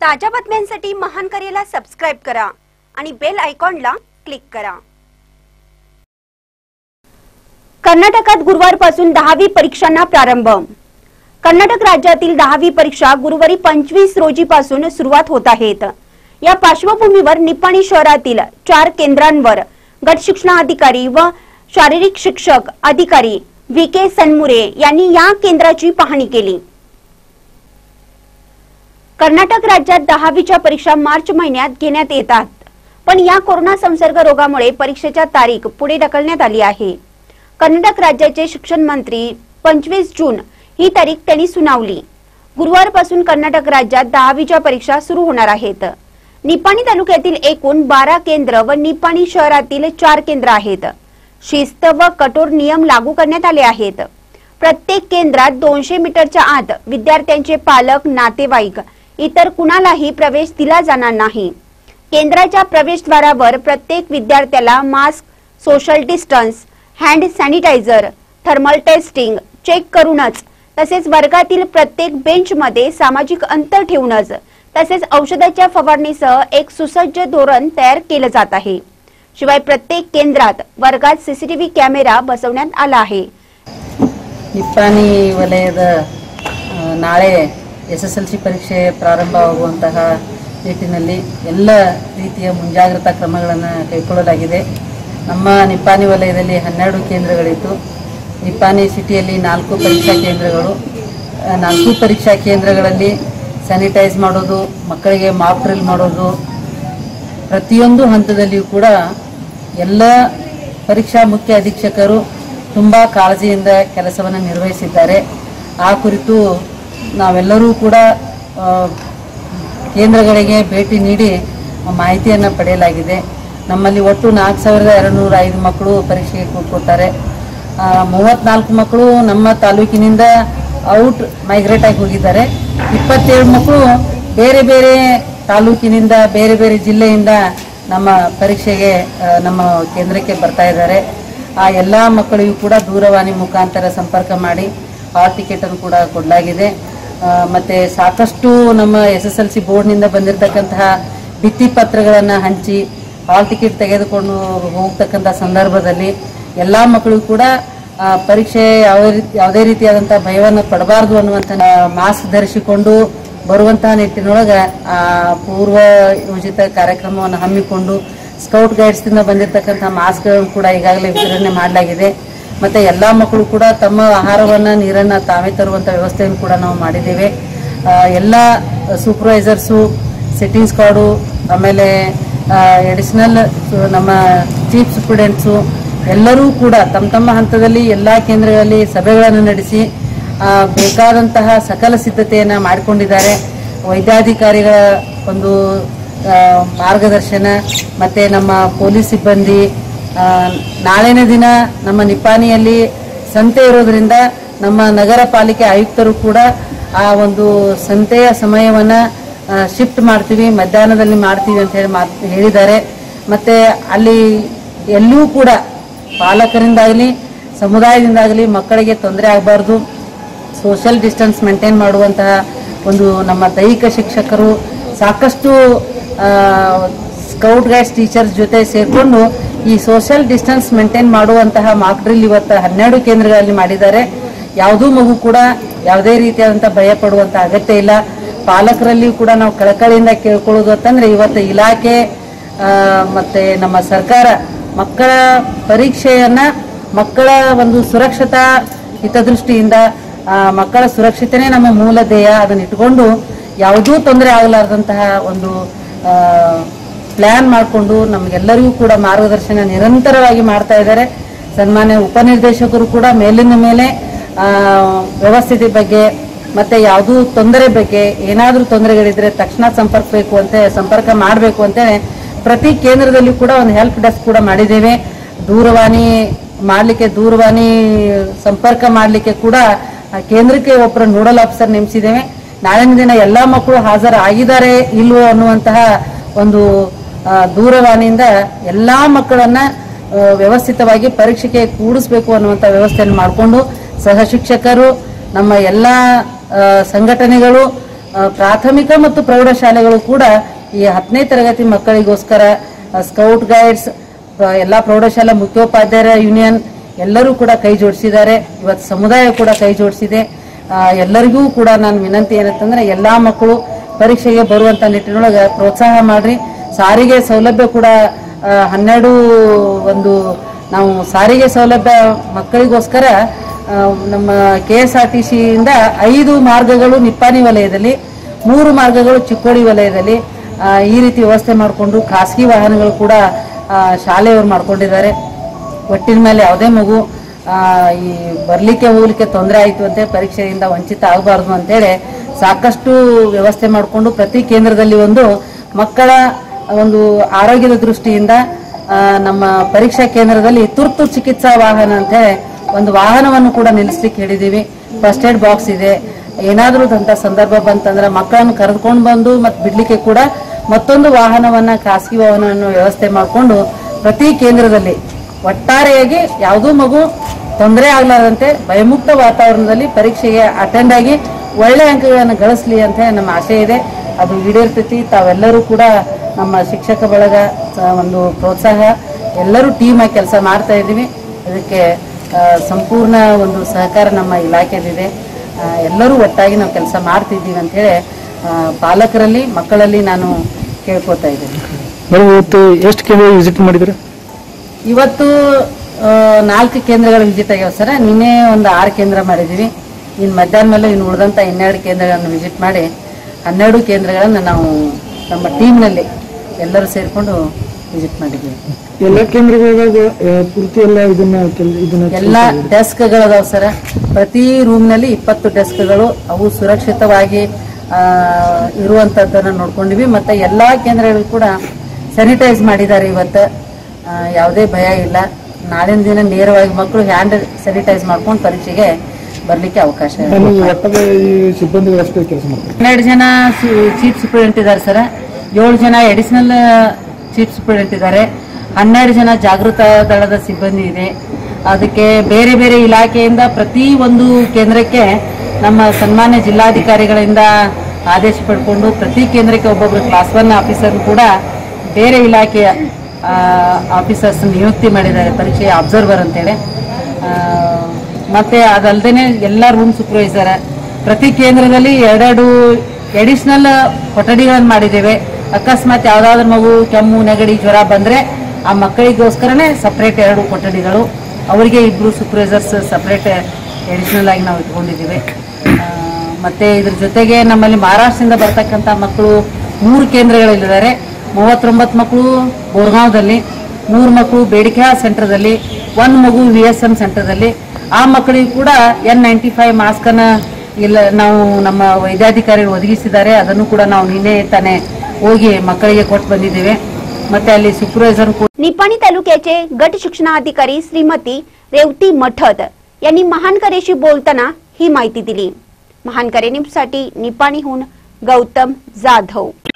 ताज्या बातम्यांसाठी महान करेला सबस्क्राईब करा आणि बेल आयकॉनला क्लिक करा कर्नाटकात गुरुवारपासून दहावी परीक्षांना प्रारंभ कर्नाटक राज्यातील दहावी परीक्षा गुरुवारी पंचवीस रोजीपासून सुरुवात होत आहेत या पार्श्वभूमीवर निपाणी शहरातील चार केंद्रांवर गट शिक्षणाधिकारी व शारीरिक शिक्षक अधिकारी व्ही के सनमुरे यांनी या केंद्राची पाहणी केली कर्नाटक राज्यात दहावीच्या परीक्षा मार्च महिन्यात घेण्यात येतात पण या कोरोना संसर्ग रोगामुळे परीक्षेच्या तारीख पुढे ढकलण्यात आली आहे कर्नाटक राज्याचे शिक्षण मंत्री पंचवीस जून ही तारीख त्यांनी सुनावली गुरुवारपासून कर्नाटक राज्यात दहावीच्या परीक्षा सुरू होणार आहेत निपाणी तालुक्यातील एकूण बारा केंद्र व निपाणी शहरातील चार केंद्र आहेत शिस्त व कठोर नियम लागू करण्यात आले आहेत प्रत्येक केंद्रात दोनशे मीटरच्या आत विद्यार्थ्यांचे पालक नातेवाईक इतर कुणालाही प्रवेश दिला जाणार नाही केंद्राच्या प्रवेशद्वारावर प्रत्येक विद्यार्थ्याला mask social distance hand sanitiser thermal testing check करूनच तसेच वर्गातील प्रत्येक बेंचमध्ये सामाजिक अंतर ठेवूनच तसेच औषधाच्या फवारणीसह एक सुसज्ज धोरण तयार केलं जात आहे शिवाय प्रत्येक केंद्रात वर्गात सीसीटीव्ही कॅमेरा बसवण्यात आला आहे ನಿಪ್ಪಾಣಿ ವಲಯದ ಆ, ನಾಳೆ ಎಸ್ ಎಸ್ ಎಲ್ ಸಿ ಪರೀಕ್ಷೆ ಪ್ರಾರಂಭವಾಗುವಂತಹ ನಿಟ್ಟಿನಲ್ಲಿ ಎಲ್ಲ ರೀತಿಯ ಮುಂಜಾಗ್ರತಾ ಕ್ರಮಗಳನ್ನು ಕೈಗೊಳ್ಳಲಾಗಿದೆ ನಮ್ಮ ನಿಪ್ಪಾಣಿ ವಲಯದಲ್ಲಿ ಹನ್ನೆರಡು ಕೇಂದ್ರಗಳಿತ್ತು ನಿಪ್ಪಾಣಿ ಸಿಟಿಯಲ್ಲಿ ನಾಲ್ಕು ಪರೀಕ್ಷಾ ಕೇಂದ್ರಗಳು ಆ, ನಾಲ್ಕು ಪರೀಕ್ಷಾ ಕೇಂದ್ರಗಳಲ್ಲಿ ಸ್ಯಾನಿಟೈಸ್ ಮಾಡೋದು ಮಕ್ಕಳಿಗೆ ಮಾಕ್ ಡ್ರಿಲ್ ಮಾಡೋದು ಪ್ರತಿಯೊಂದು ಹಂತದಲ್ಲಿಯೂ ಕೂಡ ಎಲ್ಲ ಪರೀಕ್ಷಾ ಮುಖ್ಯ ಅಧೀಕ್ಷಕರು ತುಂಬ ಕಾಳಜಿಯಿಂದ ಕೆಲಸವನ್ನು ನಿರ್ವಹಿಸಿದ್ದಾರೆ ಆ ಕುರಿತು ನಾವೆಲ್ಲರೂ ಕೂಡ ಆ, ಕೇಂದ್ರಗಳಿಗೆ ಭೇಟಿ ನೀಡಿ ಮಾಹಿತಿಯನ್ನು ಪಡೆಯಲಾಗಿದೆ ನಮ್ಮಲ್ಲಿ ಒಟ್ಟು ನಾಲ್ಕು ಸಾವಿರದ ಎರಡು ನೂರ ಐದು ಮಕ್ಕಳು ಪರೀಕ್ಷೆಗೆ ಕೂತ್ಕೊಳ್ತಾರೆ ಮೂವತ್ನಾಲ್ಕು ಮಕ್ಕಳು ನಮ್ಮ ತಾಲೂಕಿನಿಂದ ಔಟ್ ಮೈಗ್ರೇಟ್ ಆಗಿ ಹೋಗಿದ್ದಾರೆ ಇಪ್ಪತ್ತೇಳು ಮಕ್ಕಳು ಬೇರೆ ಬೇರೆ ತಾಲೂಕಿನಿಂದ ಬೇರೆ ಬೇರೆ ಜಿಲ್ಲೆಯಿಂದ ನಮ್ಮ ಪರೀಕ್ಷೆಗೆ ಆ, ನಮ್ಮ ಕೇಂದ್ರಕ್ಕೆ ಬರ್ತಾ ಇದ್ದಾರೆ ಆ ಎಲ್ಲ ಮಕ್ಕಳಿಗೂ ಕೂಡ ದೂರವಾಣಿ ಮುಖಾಂತರ ಸಂಪರ್ಕ ಮಾಡಿ ಹಾಲ್ ಟಿಕೆಟನ್ನು ಕೂಡ ಕೊಡಲಾಗಿದೆ ಆ, ಮತ್ತೆ ಸಾಕಷ್ಟು ನಮ್ಮ ಎಸ್ ಎಸ್ ಎಲ್ ಸಿ ಬೋರ್ಡ್ನಿಂದ ಬಂದಿರತಕ್ಕಂತಹ ಭಿತ್ತಿ ಪತ್ರಗಳನ್ನು ಹಂಚಿ ಹಾಲ್ ಟಿಕೆಟ್ ತೆಗೆದುಕೊಂಡು ಹೋಗ್ತಕ್ಕಂಥ ಸಂದರ್ಭದಲ್ಲಿ ಎಲ್ಲ ಮಕ್ಕಳು ಕೂಡ ಆ, ಪರೀಕ್ಷೆ ಯಾವುದೇ ರೀತಿ ಯಾವುದೇ ರೀತಿಯಾದಂತಹ ಭಯವನ್ನು ಪಡಬಾರದು ಅನ್ನುವಂಥ ಮಾಸ್ಕ್ ಧರಿಸಿಕೊಂಡು ಬರುವಂತಹ ನಿಟ್ಟಿನೊಳಗೆ ಆ ಪೂರ್ವ ಯೋಜಿತ ಕಾರ್ಯಕ್ರಮವನ್ನು ಹಮ್ಮಿಕೊಂಡು ಸ್ಕೌಟ್ ಗೈಡ್ಸ್ದಿಂದ ಬಂದಿರತಕ್ಕಂಥ ಮಾಸ್ಕ್ಗಳನ್ನು ಕೂಡ ಈಗಾಗಲೇ ವಿತರಣೆ ಮಾಡಲಾಗಿದೆ ಮತ್ತೆ ಎಲ್ಲ ಮಕ್ಕಳು ಕೂಡ ತಮ್ಮ ಆಹಾರವನ್ನು ನೀರನ್ನು ತಾವೇ ತರುವಂಥ ವ್ಯವಸ್ಥೆಯನ್ನು ಕೂಡ ನಾವು ಮಾಡಿದ್ದೇವೆ ಆ, ಎಲ್ಲ ಸೂಪರ್ವೈಸರ್ಸು ಸಿಟ್ಟಿಂಗ್ ಸ್ಕ್ವಾಡು ಆಮೇಲೆ ಎಡಿಷನಲ್ ನಮ್ಮ ಚೀಫ್ ಸ್ಟೂಡೆಂಟ್ಸು ಎಲ್ಲರೂ ಕೂಡ ತಮ್ಮ ತಮ್ಮ ಹಂತದಲ್ಲಿ ಎಲ್ಲ ಕೇಂದ್ರಗಳಲ್ಲಿ ಸಭೆಗಳನ್ನು ನಡೆಸಿ ಆ, ಬೇಕಾದಂತಹ ಸಕಲ ಸಿದ್ಧತೆಯನ್ನು ಮಾಡಿಕೊಂಡಿದ್ದಾರೆ ವೈದ್ಯಾಧಿಕಾರಿಗಳ ಒಂದು ಆ, ಮಾರ್ಗದರ್ಶನ ಮತ್ತೆ ನಮ್ಮ ಪೊಲೀಸ್ ಸಿಬ್ಬಂದಿ ಆ, ನಾಳಿನ ದಿನ ನಮ್ಮ ನಿಪಾಣಿಯಲ್ಲಿ ಸಂತೆ ಇರೋದ್ರಿಂದ ನಮ್ಮ ನಗರ ಪಾಲಿಕೆ ಆಯುಕ್ತರು ಕೂಡ ಆ ಒಂದು ಸಂತೆಯ ಸಮಯವನ್ನ ಶಿಫ್ಟ್ ಮಾಡ್ತೀವಿ ಮಧ್ಯಾಹ್ನದಲ್ಲಿ ಮಾಡ್ತೀವಿ ಅಂತ ಹೇಳಿ ಮಾತ್ ಹೇಳಿದ್ದಾರೆ ಮತ್ತೆ ಅಲ್ಲಿ ಎಲ್ಲೂ ಕೂಡ ಪಾಲಕರಿಂದಾಗಲಿ ಸಮುದಾಯದಿಂದಾಗಲಿ ಮಕ್ಕಳಿಗೆ ತೊಂದರೆ ಆಗಬಾರ್ದು ಸೋಷಿಯಲ್ ಡಿಸ್ಟೆನ್ಸ್ ಮೇಂಟೈನ್ ಮಾಡುವಂತಹ ಒಂದು ನಮ್ಮ ದೈಹಿಕ ಶಿಕ್ಷಕರು ಸಾಕಷ್ಟು ಸ್ಕೌಟ್ ಗೈಡ್ಸ್ ಟೀಚರ್ಸ್ ಜೊತೆ ಸೇರಿಕೊಂಡು ಈ ಸೋಷಿಯಲ್ ಡಿಸ್ಟೆನ್ಸ್ ಮೇಂಟೈನ್ ಮಾಡುವಂತಹ ಮಾಕ್ ಡ್ರಿಲ್ ಇವತ್ತು ಹನ್ನೆರಡು ಕೇಂದ್ರಗಳಲ್ಲಿ ಮಾಡಿದ್ದಾರೆ ಯಾವುದೂ ಮಗು ಕೂಡ ಯಾವುದೇ ರೀತಿಯಾದಂಥ ಭಯ ಪಡುವಂಥ ಅಗತ್ಯ ಇಲ್ಲ ಪಾಲಕರಲ್ಲಿ ಕೂಡ ನಾವು ಕಳಕಳಿಯಿಂದ ಕೇಳ್ಕೊಳ್ಳೋದು ಅಂತಂದ್ರೆ ಇವತ್ತು ಇಲಾಖೆ ಆ, ಮತ್ತೆ ನಮ್ಮ ಸರ್ಕಾರ ಮಕ್ಕಳ ಪರೀಕ್ಷೆಯನ್ನ ಮಕ್ಕಳ ಒಂದು ಸುರಕ್ಷತಾ ಹಿತದೃಷ್ಟಿಯಿಂದ ಆ, ಮಕ್ಕಳ ಸುರಕ್ಷತೆನೇ ನಮ್ಮ ಮೂಲ ಧ್ಯೇಯ ಅದನ್ನ ಇಟ್ಕೊಂಡು ಯಾವುದೂ ತೊಂದರೆ ಆಗಲಾರ್ದಂತಹ ಒಂದು ಪ್ಲಾನ್ ಮಾಡಿಕೊಂಡು ನಮಗೆಲ್ಲರಿಗೂ ಕೂಡ ಮಾರ್ಗದರ್ಶನ ನಿರಂತರವಾಗಿ ಮಾಡ್ತಾ ಇದ್ದಾರೆ ಸನ್ಮಾನ್ಯ ಉಪನಿರ್ದೇಶಕರು ಕೂಡ ಮೇಲಿನ ಮೇಲೆ ಆ, ವ್ಯವಸ್ಥಿತಿ ಬಗ್ಗೆ ಮತ್ತೆ ಯಾವುದೂ ತೊಂದರೆ ಬಗ್ಗೆ ಏನಾದರೂ ತೊಂದರೆಗಳಿದ್ರೆ ತಕ್ಷಣ ಸಂಪರ್ಕಬೇಕು ಅಂತ ಸಂಪರ್ಕ ಮಾಡಬೇಕು ಅಂತೇಳಿ ಪ್ರತಿ ಕೇಂದ್ರದಲ್ಲಿ ಕೂಡ ಒಂದು ಹೆಲ್ಪ್ ಡೆಸ್ಕ್ ಕೂಡ ಮಾಡಿದ್ದೇವೆ ದೂರವಾಣಿ ಮಾಡಲಿಕ್ಕೆ ದೂರವಾಣಿ ಸಂಪರ್ಕ ಮಾಡಲಿಕ್ಕೆ ಕೂಡ ಆ ಕೇಂದ್ರಕ್ಕೆ ಒಬ್ಬರ ನೋಡಲ್ ಆಫೀಸರ್ ನೇಮಿಸಿದ್ದೇವೆ ನಾಳಿನ ದಿನ ಎಲ್ಲಾ ಮಕ್ಕಳು ಹಾಜರಾಗಿದ್ದಾರೆ ಇಲ್ವೋ ಅನ್ನುವಂತಹ ಒಂದು ಆ, ದೂರವಾಣಿಯಿಂದ ಎಲ್ಲಾ ಮಕ್ಕಳನ್ನ ಆ, ವ್ಯವಸ್ಥಿತವಾಗಿ ಪರೀಕ್ಷೆಗೆ ಕೂಡಿಸ್ಬೇಕು ಅನ್ನುವಂಥ ವ್ಯವಸ್ಥೆಯನ್ನು ಮಾಡಿಕೊಂಡು ಸಹ ಶಿಕ್ಷಕರು ನಮ್ಮ ಎಲ್ಲ ಆ, ಸಂಘಟನೆಗಳು ಆ, ಪ್ರಾಥಮಿಕ ಮತ್ತು ಪ್ರೌಢಶಾಲೆಗಳು ಕೂಡ ಈ ಹತ್ತನೇ ತರಗತಿ ಮಕ್ಕಳಿಗೋಸ್ಕರ ಸ್ಕೌಟ್ ಗೈಡ್ಸ್ ಎಲ್ಲಾ ಪ್ರೌಢಶಾಲಾ ಮುಖ್ಯೋಪಾಧ್ಯಾಯರ ಯೂನಿಯನ್ ಎಲ್ಲರೂ ಕೂಡ ಕೈ ಜೋಡಿಸಿದ್ದಾರೆ ಇವತ್ತು ಸಮುದಾಯ ಕೂಡ ಕೈ ಜೋಡಿಸಿದೆ ಆ, ಎಲ್ಲರಿಗೂ ಕೂಡ ನಾನು ವಿನಂತಿ ಏನಂತಂದ್ರೆ ಎಲ್ಲಾ ಮಕ್ಕಳು ಪರೀಕ್ಷೆಗೆ ಬರುವಂತ ನಿಟ್ಟಿನೊಳಗೆ ಪ್ರೋತ್ಸಾಹ ಮಾಡ್ರಿ ಸಾರಿಗೆ ಸೌಲಭ್ಯ ಕೂಡ ಆ, ಹನ್ನೆರಡು ಒಂದು ನಾವು ಸಾರಿಗೆ ಸೌಲಭ್ಯ ಮಕ್ಕಳಿಗೋಸ್ಕರ ಆ, ನಮ್ಮ ಕೆ ಎಸ್ ಆರ್ ಟಿ ಸಿಯಿಂದ ಐದು ಮಾರ್ಗಗಳು ನಿಪ್ಪಾಣಿ ವಲಯದಲ್ಲಿ ಮೂರು ಮಾರ್ಗಗಳು ಚಿಕ್ಕೋಡಿ ವಲಯದಲ್ಲಿ ಆ, ಈ ರೀತಿ ವ್ಯವಸ್ಥೆ ಮಾಡಿಕೊಂಡು ಖಾಸಗಿ ವಾಹನಗಳು ಕೂಡ ಆ, ಶಾಲೆಯವರು ಮಾಡ್ಕೊಂಡಿದ್ದಾರೆ ಒಟ್ಟಿನ ಮೇಲೆ ಯಾವುದೇ ಮಗು ಆ, ಈ ಬರ್ಲಿಕ್ಕೆ ಹೋಗ್ಲಿಕ್ಕೆ ತೊಂದರೆ ಆಯಿತು ಅಂತ ಪರೀಕ್ಷೆಯಿಂದ ವಂಚಿತ ಆಗಬಾರ್ದು ಅಂತೇಳಿ ಸಾಕಷ್ಟು ವ್ಯವಸ್ಥೆ ಮಾಡಿಕೊಂಡು ಪ್ರತಿ ಕೇಂದ್ರದಲ್ಲಿ ಒಂದು ಮಕ್ಕಳ ಒಂದು ಆರೋಗ್ಯದ ದೃಷ್ಟಿಯಿಂದ ಆ, ನಮ್ಮ ಪರೀಕ್ಷಾ ಕೇಂದ್ರದಲ್ಲಿ ತುರ್ತು ಚಿಕಿತ್ಸಾ ವಾಹನ ಅಂತ ಹೇಳಿ ಒಂದು ವಾಹನವನ್ನು ಕೂಡ ನಿಲ್ಲಿಸ್ಲಿಕ್ಕೆ ಹೇಳಿದೀವಿ ಫಸ್ಟ್ ಏಡ್ ಬಾಕ್ಸ್ ಇದೆ ಏನಾದ್ರೂ ಅಂತ ಸಂದರ್ಭ ಬಂತಂದ್ರೆ ಮಕ್ಕಳನ್ನು ಕರೆದುಕೊಂಡು ಬಂದು ಮತ್ತೆ ಬಿಡ್ಲಿಕ್ಕೆ ಕೂಡ ಮತ್ತೊಂದು ವಾಹನವನ್ನ ಖಾಸಗಿ ವಾಹನವನ್ನು ವ್ಯವಸ್ಥೆ ಮಾಡಿಕೊಂಡು ಪ್ರತಿ ಕೇಂದ್ರದಲ್ಲಿ ಒಟ್ಟಾರೆಯಾಗಿ ಯಾವುದೂ ಮಗು ತೊಂದರೆ ಆಗ್ಲಾರ್ದಂತೆ ಭಯಮುಕ್ತ ವಾತಾವರಣದಲ್ಲಿ ಪರೀಕ್ಷೆಗೆ ಅಟೆಂಡ್ ಆಗಿ ಒಳ್ಳೆ ಅಂಕಗಳನ್ನು ಗಳಿಸ್ಲಿ ಅಂತ ನಮ್ಮ ಆಸೆ ಇದೆ ಅದು ಈಡೇರ್ತೈತಿ ತಾವೆಲ್ಲರೂ ಕೂಡ ನಮ್ಮ ಶಿಕ್ಷಕ ಬಳಗ ಸ- ಒಂದು ಪ್ರೋತ್ಸಾಹ ಎಲ್ಲರೂ ಟೀಮ್ ಆಗಿ ಕೆಲಸ ಮಾಡ್ತಾ ಇದ್ದೀವಿ ಇದಕ್ಕೆ ಆ, ಸಂಪೂರ್ಣ ಒಂದು ಸಹಕಾರ ನಮ್ಮ ಇಲಾಖೆದಿದೆ ಆ, ಎಲ್ಲರೂ ಒಟ್ಟಾಗಿ ನಾವು ಕೆಲಸ ಮಾಡ್ತಿದ್ದೀವಿ ಅಂತ ಹೇಳಿ ಪಾಲಕರಲ್ಲಿ ಮಕ್ಕಳಲ್ಲಿ ನಾನು ಕೇಳ್ಕೊತಾ ಇದ್ದೀನಿ ಮೇಡಮ್ ಇವತ್ತು ಎಷ್ಟು ಕೇಂದ್ರ ವಿಸಿಟ್ ಮಾಡಿದ್ರೆ ಇವತ್ತು ಆ, ನಾಲ್ಕು ಕೇಂದ್ರಗಳು ವಿಸಿಟ್ ಆಗ್ಯಾವ ಸರ್ ನಿನ್ನೆ ಒಂದು ಆರು ಕೇಂದ್ರ ಮಾಡಿದ್ದೀವಿ ಇನ್ನು ಮಧ್ಯಾಹ್ನ ಮೇಲೆ ಇನ್ನು ಉಳಿದಂಥ ಇನ್ನೆರಡು ಕೇಂದ್ರಗಳನ್ನು ವಿಸಿಟ್ ಮಾಡಿ ಹನ್ನೆರಡು ಕೇಂದ್ರಗಳನ್ನು ನಾವು ನಮ್ಮ ಟೀಮ್ನಲ್ಲಿ ಎಲ್ಲರೂ ಸೇರಿಕೊಂಡು ವಿಸಿಟ್ ಮಾಡಿದ್ದೀವಿ ಎಲ್ಲ ಕೇಂದ್ರಗಳಾಗ ಆ, ಪೂರ್ತಿ ಎಲ್ಲ ಇದನ್ನ ಕೆಲ್- ಇದನ್ನ ಎಲ್ಲ ಡೆಸ್ಕ್ಗಳದಾವ ಸರ್ ಪ್ರತಿ ರೂಮ್ನಲ್ಲಿ ಇಪ್ಪತ್ತು ಡೆಸ್ಕ್ಗಳು ಅವು ಸುರಕ್ಷಿತವಾಗಿ ಆ, ಇರುವಂತದ್ದನ್ನ ನೋಡ್ಕೊಂಡಿವಿ ಮತ್ತೆ ಎಲ್ಲಾ ಕೇಂದ್ರಗಳು ಕೂಡ ಸ್ಯಾನಿಟೈಸ್ ಮಾಡಿದ್ದಾರೆ ಇವತ್ತು ಆ, ಯಾವುದೇ ಭಯ ಇಲ್ಲ ನಾಳಿನ ದಿನ ನೇರವಾಗಿ ಮಕ್ಕಳು ಹ್ಯಾಂಡ್ ಸ್ಯಾನಿಟೈಸ್ ಮಾಡ್ಕೊಂಡು ಪರೀಕ್ಷೆಗೆ ಬರ್ಲಿಕ್ಕೆ ಅವಕಾಶ ಇದೆ ನೀವು ಒಟ್ಟಾಗ ಈ ಸಿಬ್ಬಂದಿಗಳು ಅಷ್ಟೇ ಕೆಲಸ ಮಾಡ್ತಾರೆ ಹನ್ನೆರಡು ಜನ ಚೀಫ್ ಸೂಪರಿಂಟೆಂಟ್ ಇದ್ದಾರೆ ಸರ್ ಏಳು ಜನ ಎಡಿಷನಲ್ ಚೀಫ್ ಸೂಪರಿಂಟೆಂಟ್ ಇದ್ದಾರೆ ಹನ್ನೆರಡು ಜನ ಜಾಗೃತ ದಳದ ಸಿಬ್ಬಂದಿ ಇದೆ ಅದಕ್ಕೆ ಬೇರೆ ಬೇರೆ ಇಲಾಖೆಯಿಂದ ಪ್ರತಿ ಒಂದು ಕೇಂದ್ರಕ್ಕೆ ನಮ್ಮ ಸನ್ಮಾನ್ಯ ಜಿಲ್ಲಾಧಿಕಾರಿಗಳಿಂದ ಆದೇಶ ಪಡ್ಕೊಂಡು ಪ್ರತಿ ಕೇಂದ್ರಕ್ಕೆ ಒಬ್ಬೊಬ್ಬರು ಕ್ಲಾಸ್ ಒನ್ ಆಫೀಸರ್ ಕೂಡ ಬೇರೆ ಇಲಾಖೆಯ ಆಫೀಸರ್ಸ್ ನಿಯುಕ್ತಿ ಮಾಡಿದ್ದಾರೆ ಪರೀಕ್ಷೆಯ ಅಬ್ಸರ್ವರ್ ಅಂತೇಳಿ ಆ, ಮತ್ತೆ ಅದಲ್ದೇನೆ ಎಲ್ಲ ರೂಮ್ ಸೂಪರ್ವೈಸರ್ ಪ್ರತಿ ಕೇಂದ್ರದಲ್ಲಿ ಎರಡೆರಡು ಎಡಿಷನಲ್ ಕೊಠಡಿಗಳನ್ನು ಮಾಡಿದ್ದೇವೆ ಅಕಸ್ಮಾತ್ ಯಾವ್ದಾದ್ರು ಮಗು ಕೆಮ್ಮು ನೆಗಡಿ ಜ್ವರ ಬಂದ್ರೆ ಆ ಮಕ್ಕಳಿಗೋಸ್ಕರನೇ ಸಪ್ರೇಟ್ ಎರಡು ಕೊಠಡಿಗಳು ಅವರಿಗೆ ಇಬ್ರು ಸೂಪರ್ವೈಸರ್ಸ್ ಸಪ್ರೇಟ್ ಎಡಿಷನಲ್ ಆಗಿ ನಾವು ಇಟ್ಕೊಂಡಿದ್ದೀವಿ ಆ, ಮತ್ತೆ ಇದ್ರ ಜೊತೆಗೆ ನಮ್ಮಲ್ಲಿ ಮಹಾರಾಷ್ಟ್ರದಿಂದ ಬರ್ತಕ್ಕಂಥ ಮಕ್ಕಳು ಮೂರು ಕೇಂದ್ರಗಳಲ್ಲಿದ್ದಾರೆ ಮೂವತ್ತೊಂಬತ್ತು ಮಕ್ಕಳು ಬೋರ್ಗಾಂವ್ದಲ್ಲಿ ಮೂರು ಮಕ್ಕಳು ಬೇಡಿಕೆ ಸೆಂಟರ್ದಲ್ಲಿ ಒಂದು ಮಗು ವಿ ಎಸ್ ಎಂ ಸೆಂಟರ್ದಲ್ಲಿ ಆ ಮಕ್ಕಳಿಗೂ ಕೂಡ ಎನ್ ನೈಂಟಿ ಫೈವ್ ಮಾಸ್ಕ್ ಅನ್ನ ಇಲ್ಲ ನಾವು ನಮ್ಮ ವೈದ್ಯಾಧಿಕಾರಿಗಳು ಒದಗಿಸಿದ್ದಾರೆ ಅದನ್ನು ಕೂಡ ನಾವು ನಿನ್ನೆ ತಾನೇ ಹೋಗಿ ಮಕ್ಕಳಿಗೆ ಕೊಟ್ಟು ಬಂದಿದ್ದೇವೆ ಮತ್ತೆ ಅಲ್ಲಿ ಸೂಪರ್ವೈಸರ್ ಕೂಡ निपाणी तालुक्याचे गट शिक्षणाधिकारी श्रीमती रेवती मठद यांनी महानकरेशी बोलताना ही माहिती दिली महानकरे न्यूजसाठी निपाणीहून गौतम जाधव